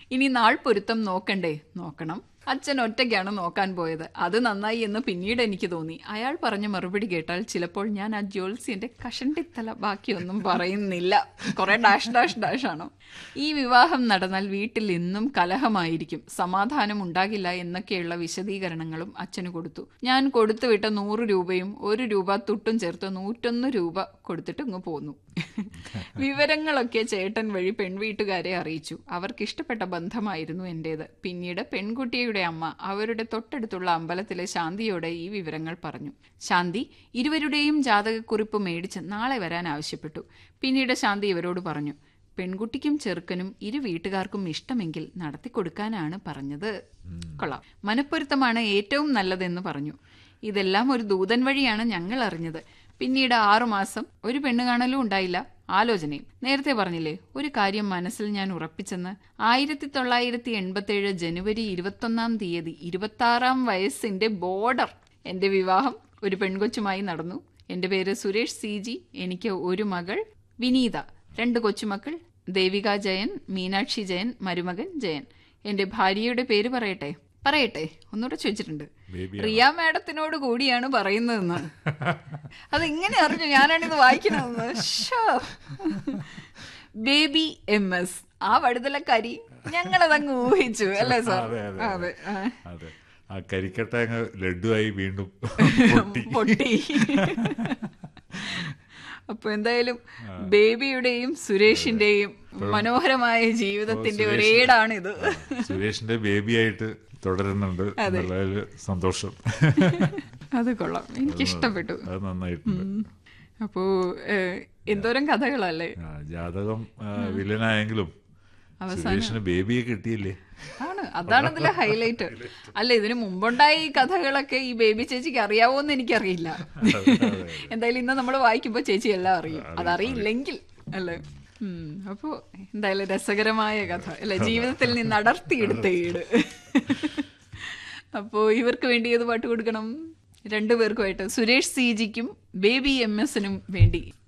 ഇനി നാൾ പൊരുത്തം നോക്കണ്ടേ നോക്കണം അച്ഛൻ ഒറ്റയ്ക്കാണ് നോക്കാൻ പോയത് അത് നന്നായി എന്ന് പിന്നീട് എനിക്ക് തോന്നി അയാൾ പറഞ്ഞ മറുപടി കേട്ടാൽ ചിലപ്പോൾ ഞാൻ ആ ജ്യോത്സ്യന്റെ കഷണ്ടിത്തല ബാക്കിയൊന്നും പറയുന്നില്ല കുറെ ഡാഷ് ഡാഷ് ഡാഷ് ആണോ ഈ വിവാഹം നടന്നാൽ വീട്ടിൽ ഇന്നും കലഹമായിരിക്കും സമാധാനം ഉണ്ടാകില്ല എന്നൊക്കെയുള്ള വിശദീകരണങ്ങളും അച്ഛന് കൊടുത്തു ഞാൻ കൊടുത്തുവിട്ട നൂറ് രൂപയും ഒരു രൂപ തുട്ടും ചേർത്ത് നൂറ്റൊന്ന് രൂപ കൊടുത്തിട്ട് ഇങ്ങ് പോന്നു വിവരങ്ങളൊക്കെ ചേട്ടൻ വഴി പെൺവീട്ടുകാരെ അറിയിച്ചു അവർക്ക് ഇഷ്ടപ്പെട്ട ബന്ധമായിരുന്നു എന്റേത് പിന്നീട് പെൺകുട്ടിയുടെ അമ്മ അവരുടെ തൊട്ടടുത്തുള്ള അമ്പലത്തിലെ ശാന്തിയോടെ ഈ വിവരങ്ങൾ പറഞ്ഞു ശാന്തി ഇരുവരുടെയും ജാതകക്കുറിപ്പ് മേടിച്ച് നാളെ വരാൻ ആവശ്യപ്പെട്ടു പിന്നീട് ശാന്തി ഇവരോട് പറഞ്ഞു പെൺകുട്ടിക്കും ചെറുക്കനും ഇരു വീട്ടുകാർക്കും ഇഷ്ടമെങ്കിൽ നടത്തിക്കൊടുക്കാനാണ് പറഞ്ഞത് കൊള്ളാം മനപ്പൊരുത്തമാണ് ഏറ്റവും നല്ലതെന്ന് പറഞ്ഞു ഇതെല്ലാം ഒരു ദൂതൻ വഴിയാണ് ഞങ്ങൾ അറിഞ്ഞത് പിന്നീട് ആറുമാസം ഒരു പെണ്ണ് കാണലും ഉണ്ടായില്ല ആലോചനയും നേരത്തെ പറഞ്ഞില്ലേ ഒരു കാര്യം മനസ്സിൽ ഞാൻ ഉറപ്പിച്ചെന്ന് ആയിരത്തി തൊള്ളായിരത്തി എൺപത്തേഴ് ജനുവരി ഇരുപത്തൊന്നാം തീയതി ഇരുപത്താറാം വയസ്സിന്റെ ബോർഡർ എന്റെ വിവാഹം ഒരു പെൺകൊച്ചുമായി നടന്നു എന്റെ പേര് സുരേഷ് സി ജി എനിക്ക് ഒരു മകൾ വിനീത രണ്ട് കൊച്ചുമക്കൾ ദേവിക ജയൻ മീനാക്ഷി ജയൻ മരുമകൻ ജയൻ എന്റെ ഭാര്യയുടെ പേര് പറയട്ടെ പറയട്ടെ ഒന്നുകൂടെ ചോദിച്ചിട്ടുണ്ട് ബേബിയാണോ? റിയ മാഡത്തിനോട് കൂടിയാണ് പറയുന്നതെന്ന് അത് ഇങ്ങനെ അറിഞ്ഞു ഞാനാണിത് വായിക്കണമെന്ന് ശ്ശോ. ബേബി എം എസ് ആ വഴുതലക്കാരി ഞങ്ങളതങ്ങ് ഊഹിച്ചു അല്ലേ സാർ അതെ, അതെ, അതെ ആ. അതെ ആ കരിക്കട്ട അങ്ങ് ലഡുവായി വീണ്ടും പൊട്ടി പൊട്ടി അപ്പൊ എന്തായാലും ബേബിയുടെയും സുരേഷിന്റെയും മനോഹരമായ ജീവിതത്തിന്റെ സുരേഷ്- ഒരേടാണിത് സുരേഷിന്റെ ബേബിയായിട്ട് തുടരുന്നുണ്ട് എന്നുള്ളതിൽ സന്തോഷം അത് കൊള്ളാം എനിക്ക് ഇഷ്ടപ്പെട്ടു അത് നന്നായിട്ടുണ്ട് അപ്പോ ഏഹ്, എന്തോരം കഥകളല്ലേ ആ, ജാതകം ആ, വില്ലനായെങ്കിലും സുരേഷിന് ബേബിയെ കിട്ടിയില്ലേ ആണ് അതാണ് ഇതിലെ ഹൈലൈറ്റ് അല്ല ഇതിനു മുമ്പുണ്ടായ ഈ കഥകളൊക്കെ ഈ ബേബി ചേച്ചിക്ക് അറിയാവോന്ന് എനിക്കറിയില്ല എന്തായാലും ഇന്ന് നമ്മൾ വായിക്കുമ്പോ ചേച്ചി എല്ലാം അറിയും അതറിയില്ലെങ്കിൽ അല്ലേ ഉം, അപ്പോ എന്തായാലും രസകരമായ കഥ അല്ലെ ജീവിതത്തിൽ നിന്ന് അടർത്തിയെടുത്ത ഈട് അപ്പോ ഇവർക്ക് വേണ്ടി ഏത് പാട്ട് കൊടുക്കണം രണ്ടുപേർക്കുമായിട്ട് സുരേഷ് സി ജിക്കും ബേബി എം എസിനും വേണ്ടി